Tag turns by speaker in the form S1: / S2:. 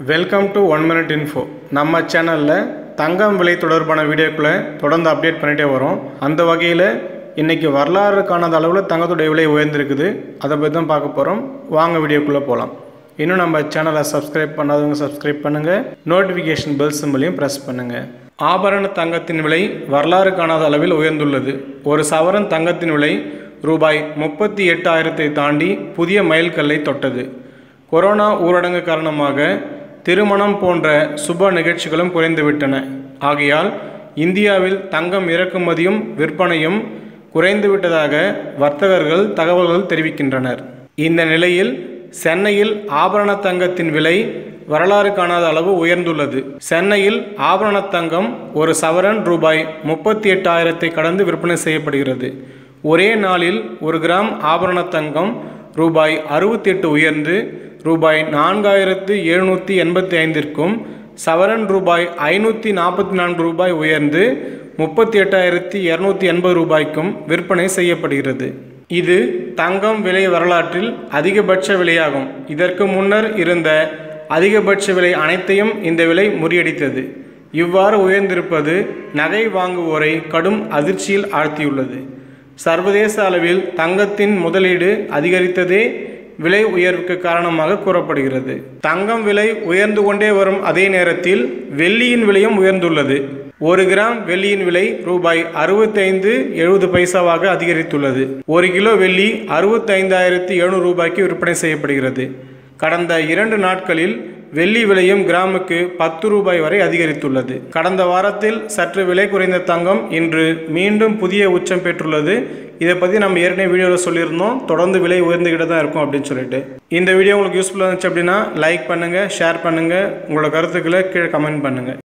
S1: welcome to one minute info நம்ம சேனலில் தங்கம் விலை தொடர்பான வீடியோக்களை தொடர்ந்து அப்டேட் பண்ணிகிட்டே வரோம் அந்த வகையில் இன்றைக்கி வரலாறு காணாத அளவில் தங்கத்துடைய விலை உயர்ந்திருக்குது அதை பற்றி தான் பார்க்க போகிறோம் வாங்க வீடியோக்குள்ளே போகலாம் இன்னும் நம்ம சேனலை சப்ஸ்கிரைப் பண்ணாதவங்க சப்ஸ்கிரைப் பண்ணுங்கள் நோட்டிஃபிகேஷன் பெல் சிம்பிளையும் ப்ரெஸ் பண்ணுங்கள் ஆபரண தங்கத்தின் விலை வரலாறு காணாத அளவில் உயர்ந்துள்ளது ஒரு சவரன் தங்கத்தின் விலை ரூபாய் முப்பத்தி எட்டாயிரத்தை தாண்டி புதிய மைல்கல்லை தொட்டது கொரோனா ஊரடங்கு காரணமாக திருமணம் போன்ற சுப நிகழ்ச்சிகளும் குறைந்துவிட்டன ஆகையால் இந்தியாவில் தங்கம் இறக்குமதியும் விற்பனையும் குறைந்துவிட்டதாக வர்த்தகர்கள் தகவல்கள் தெரிவிக்கின்றனர் இந்த நிலையில் சென்னையில் ஆபரண தங்கத்தின் விலை வரலாறு காணாத அளவு உயர்ந்துள்ளது சென்னையில் ஆபரண தங்கம் ஒரு சவரன் ரூபாய் முப்பத்தி எட்டாயிரத்தை கடந்து விற்பனை செய்யப்படுகிறது ஒரே நாளில் ஒரு கிராம் ஆபரண தங்கம் ரூபாய் அறுபத்தி எட்டு உயர்ந்து ரூபாய் நான்காயிரத்து எழுநூற்றி எண்பத்தி ஐந்திற்கும் சவரன் ரூபாய் ஐநூற்றி நாற்பத்தி நான்கு ரூபாய் உயர்ந்து முப்பத்தி எட்டாயிரத்தி இரநூத்தி எண்பது ரூபாய்க்கும் விற்பனை செய்யப்படுகிறது இது தங்கம் விலை வரலாற்றில் அதிகபட்ச விலையாகும் இதற்கு முன்னர் இருந்த அதிகபட்ச விலை அனைத்தையும் இந்த விலை முறியடித்தது இவ்வாறு உயர்ந்திருப்பது நகை வாங்குவோரை கடும் அதிர்ச்சியில் ஆழ்த்தியுள்ளது சர்வதேச அளவில் தங்கத்தின் முதலீடு அதிகரித்ததே விலை உயர்வுக்கு காரணமாக கூறப்படுகிறது தங்கம் விலை உயர்ந்து கொண்டே வரும் அதே நேரத்தில் வெள்ளியின் விலையும் உயர்ந்துள்ளது ஒரு கிராம் வெள்ளியின் விலை ரூபாய் அறுபத்தைந்து எழுபது பைசாவாக அதிகரித்துள்ளது ஒரு கிலோ வெள்ளி அறுபத்தைந்தாயிரத்தி எழுநூறு ரூபாய்க்கு விற்பனை செய்யப்படுகிறது கடந்த இரண்டு நாட்களில் வெள்ளி விலையும் கிராமுக்கு பத்து ரூபாய் வரை அதிகரித்துள்ளது கடந்த வாரத்தில் சற்று விலை குறைந்த தங்கம் இன்று மீண்டும் புதிய உச்சம் பெற்றுள்ளது இதை பற்றி நம்ம ஏற்கனவே வீடியோவில் சொல்லியிருந்தோம் தொடர்ந்து விலை உயர்ந்துக்கிட்டு தான் இருக்கும் அப்படின்னு சொல்லிட்டு இந்த வீடியோ உங்களுக்கு யூஸ்ஃபுல்லாக இருந்துச்சு அப்படின்னா லைக் பண்ணுங்கள் ஷேர் பண்ணுங்கள் உங்களோட கருத்துக்களை கீழே கமெண்ட் பண்ணுங்கள்